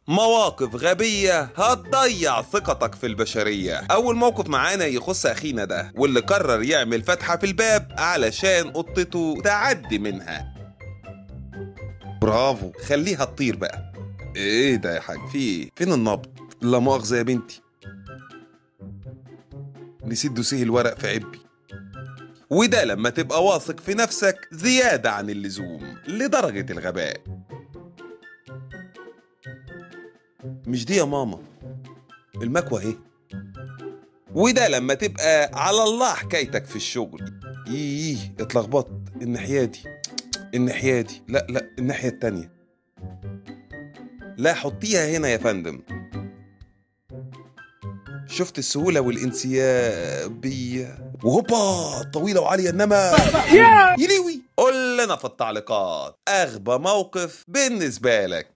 مواقف غبية هتضيع ثقتك في البشرية أول موقف معانا يخص أخينا ده واللي قرر يعمل فتحة في الباب علشان قطته تعدي منها برافو خليها تطير بقى ايه ده يا حاج في ايه فين النبض لا مؤاخذة يا بنتي نسيت دوسيه الورق في عبي وده لما تبقى واثق في نفسك زيادة عن اللزوم لدرجة الغباء مش دي يا ماما المكوى اهي وده لما تبقى على الله حكايتك في الشغل ايه اتلخبطت الناحية دي الناحية دي لا لا الناحية التانية لا حطيها هنا يا فندم شفت السهولة والانسيابية وهوبا طويلة وعالية انما يليوي قول لنا في التعليقات اغبى موقف بالنسبة لك